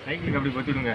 சைக்கிளுக்கு அப்படி பற்றிடுங்க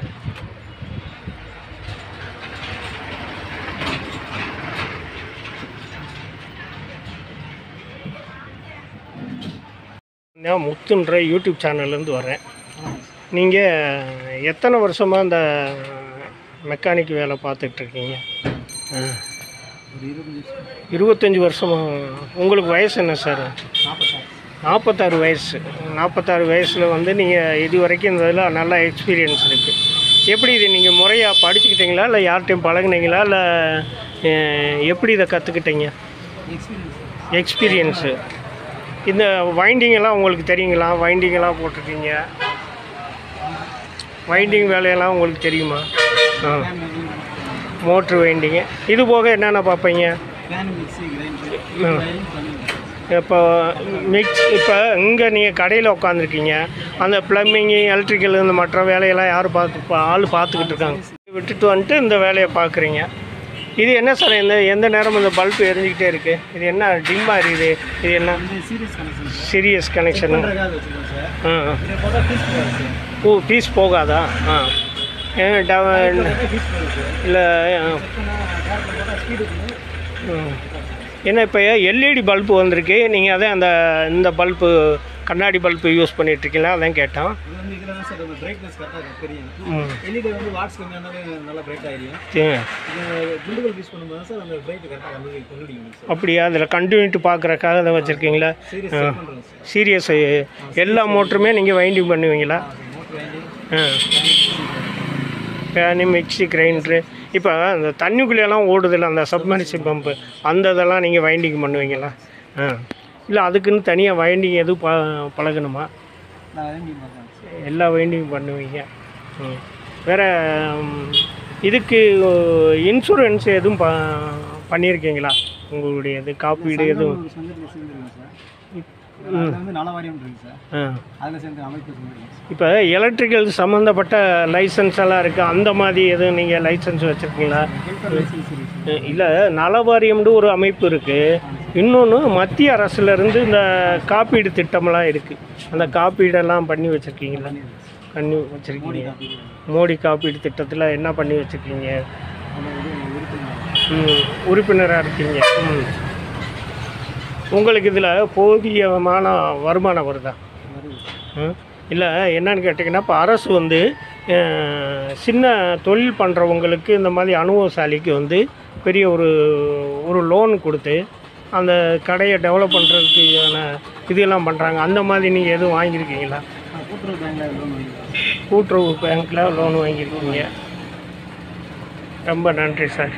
நான் முத்துன்ற யூடியூப் சேனல்லேருந்து வரேன் நீங்கள் எத்தனை வருஷமாக இந்த மெக்கானிக் வேலை பார்த்துட்ருக்கீங்க ஒரு இருபது இருபத்தஞ்சி வருஷமாக உங்களுக்கு வயசு என்ன சார் நாற்பத்தாறு நாற்பத்தாறு வயசு நாற்பத்தாறு வயசில் வந்து நீங்கள் இது வரைக்கும் இந்த இதில் நல்லா எக்ஸ்பீரியன்ஸ் இருக்குது எப்படி இது நீங்கள் முறையாக படிச்சுக்கிட்டீங்களா இல்லை யார்கிட்டையும் பழகுனீங்களா இல்லை எப்படி இதை கற்றுக்கிட்டீங்க எக்ஸ்பீரியன்ஸ் எக்ஸ்பீரியன்ஸு இந்த வைண்டிங் எல்லாம் உங்களுக்கு தெரியுங்களா வைண்டிங் எல்லாம் போட்டிருக்கீங்க வைண்டிங் வேலையெல்லாம் உங்களுக்கு தெரியுமா ஆ மோட்ரு வைண்டிங்கு இது போக என்னென்ன பார்ப்பீங்க ஃபேன் மிக்ஸி கிரைண்டர் ஆ. வயரிங் பண்ணுங்க இப்போ மிக்ஸ் இப்போ இங்கே நீங்கள் கடையில் உட்காந்துருக்கீங்க அந்த ப்ளம்பிங்கு எலக்ட்ரிக்கல் இந்த மற்ற வேலையெல்லாம் யார் பார்த்து பா- ஆள் பார்த்துக்கிட்டு இருக்காங்க விட்டுட்டு வந்துட்டு இந்த வேலையை பார்க்குறீங்க இது என்ன சார் எந்த எந்த நேரமும் இந்த பல்ப் எரிஞ்சிக்கிட்டே இருக்குது இது என்ன டிம்மாக இருக்குது இது என்ன இந்த series connection sir series connection பண்ணுறதுக்காக வச்சுருக்கோம் சார் ஆ இதை போட்டால் ஃபீஸ் போகாது சார் ஓ பீஸ் போகாதா ஆ ஏன் டவ ஃபீஸ் போகாது சார் இல்லை போட்டால் ஸ்பீடு ஏன்னா இப்போ எல்இடி பல்பு வந்திருக்கு நீங்கள் அதே அந்த இந்த பல்பு கண்ணாடி பல்பு யூஸ் பண்ணிகிட்ருக்கீங்களா அதான் கேட்டோம் இது வந்து இதில் தான் சார் பிரைட்னஸ் கரெக்டாக தெரியும் ம் எல்இடி வந்து வாட்ஸ் கம்மியானாலே நல்லா பிரைட் ஆகிடும் சரி. இது குண்டுகள் யூஸ் பண்ணும்போது சார் அந்த பிரைட் கரெக்டாக வந்து கொண்டுடிங்க சார் அப்படியா அதில் கண்டினியூட்டி பார்க்குறக்காக அதை வச்சுருக்கீங்களா சீரியஸ் செக் பண்ணுறோம் சார் சீரியஸ் எல்லா மோட்டருமே நீங்கள் வைண்டிங் பண்ணுவீங்களா மோட்டர் வாங்கி ஆ ஃபேனு மிக்ஸி கிரைண்டரு இப்போ அந்த தண்ணிக்குள்ளேயெல்லாம் ஓடுதில்ல அந்த சப்மரிசி பம்பு அந்த இதெல்லாம் நீங்கள் வைண்டிங் பண்ணுவீங்களா ஆ இல்லை அதுக்குன்னு தனியாக வைண்டிங் எதுவும் ப பழகணுமா நான் வாங்கி பார்க்குறேன் சார் எல்லா வைண்டிங் பண்ணுவீங்க ம் வேறு இதுக்கு இன்சூரன்ஸ் எதுவும் ப பண்ணியிருக்கீங்களா உங்களுடைய இது காப்பீடு எதுவும் ஒரு சங்கத்தில் சேர்ந்துருக்கேன் சார் அதில் வந்து நல வாரியம் இருக்கு சார் ஆ அதில் சேர்ந்து அமைப்பு சேர்ந்துருக்கேன் சார் இப்போ எலக்ட்ரிக்கல் சம்மந்தப்பட்ட லைசன்ஸ் எல்லாம் இருக்குது அந்த மாதிரி எதுவும் நீங்கள் லைசன்ஸ் வச்சுருக்கீங்களா ஹெல்ப்பர் லைசன்ஸ் இருக்கு சார் இல்லை நலவாரியம்னு ஒரு அமைப்பு இருக்குது இன்னொன்று மத்திய அரசுலேருந்து இந்த காப்பீடு திட்டமெல்லாம் இருக்குது அந்த காப்பீடெல்லாம் பண்ணி வச்சுருக்கீங்களா பண்ணி வச்சுருக்கீங்க மோடி காப்பீடு திட்டத்தில் என்ன பண்ணி வச்சுருக்கீங்க அதில் வந்து உறுப்பினர் ம் உறுப்பினராக இருக்கீங்க ம் உங்களுக்கு இதில் போதியமான வருமானம் வருதா வருது இல்லை என்னன்னு கேட்டிங்கன்னா இப்போ அரசு வந்து அஹ், சின்ன தொழில் பண்ணுறவங்களுக்கு இந்த மாதிரி அனுபவசாலிக்கு வந்து பெரிய ஒரு ஒரு லோன் கொடுத்து அந்த கடையை டெவலப் பண்ணுறதுக்கான இதெல்லாம் பண்ணுறாங்க அந்த மாதிரி நீங்கள் எதுவும் வாங்கியிருக்கீங்களா நான் கூட்டுறவு பேங்கில் லோன் வாங்கிக்கிறேன் கூட்டுறவு பேங்க்கில் லோன் வாங்கியிருக்கீங்க ரொம்ப நன்றி சார்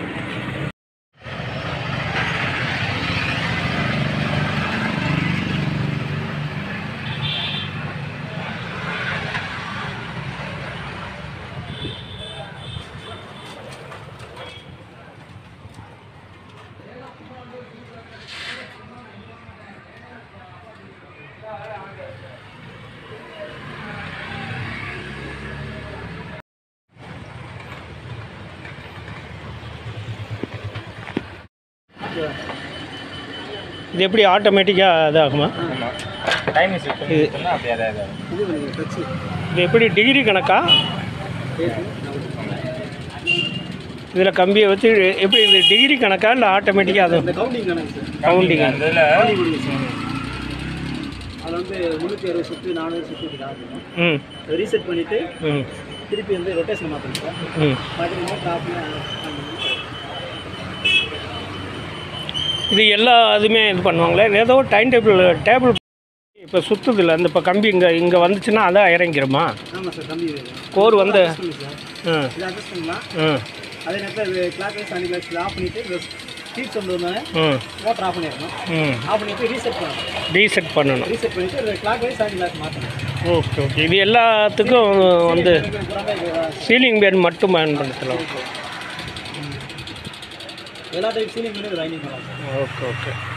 இது எப்படி ஆட்டோமேட்டிக்காக இதாகுமா டைம் மிஸ் இது அப்படியே அதாவது இது கொஞ்சம் டச்சு இது எப்படி டிகிரி கணக்கா இதில் கம்பியை வச்சு எப்படி இது டிகிரி கணக்கா இல்லை ஆட்டோமேட்டிக்காக அது இந்த கவுண்டிங் கணக்கு சார் கவுண்டிங் கவுண்டிங் கொடுங்க சார் அதில் வந்து முந்நூற்றி அறுபது சுற்று நானூறு சுற்று இப்படி காட்டணும் ம் ரீசெட் பண்ணிவிட்டு ம் திருப்பி வந்து ரொட்டேஷன் மாற்றணும் சார் ம் மாற்றினீங்கன்னா டாப்ல இது எல்லா இதுவுமே இது பண்ணுவாங்களே ஏதோ டைம் டேபிள் டேபிள் இப்போ சுற்றுதில்ல அந்த இப்போ கம்பி இங்கே இங்கே வந்துச்சுன்னா அதான் இறங்கிருமா ஆமாம் சார் கம்மி கோர் வந்து சார் ஆ இதை அட்ஜஸ்ட் பண்ணலாம் ம் அதே நேரத்தில் clockwise anti clock off பண்ணிவிட்டு ஸ்பீட் சவுண்ட் வந்தோடனே ம் மோட்டர் ஆஃப் பண்ணிடணும் ம் ஆஃப் பண்ணிவிட்டு ரீசெட் பண்ணணும் ரீசெட் பண்ணணும் ரீசெட் பண்ணிவிட்டு கிளாக் வைஸ் அனி கிளாஸ் மாற்றணும் ஓகே ஓகே இது எல்லாத்துக்கும் வந்து புறாமே சீலிங் பேன் மட்டும் பயன்படுத்தலாம் எல்லா டைப் சீலிங் பண்ணி லைனிங் பண்ணலாம் சார் ஓகே ஓகே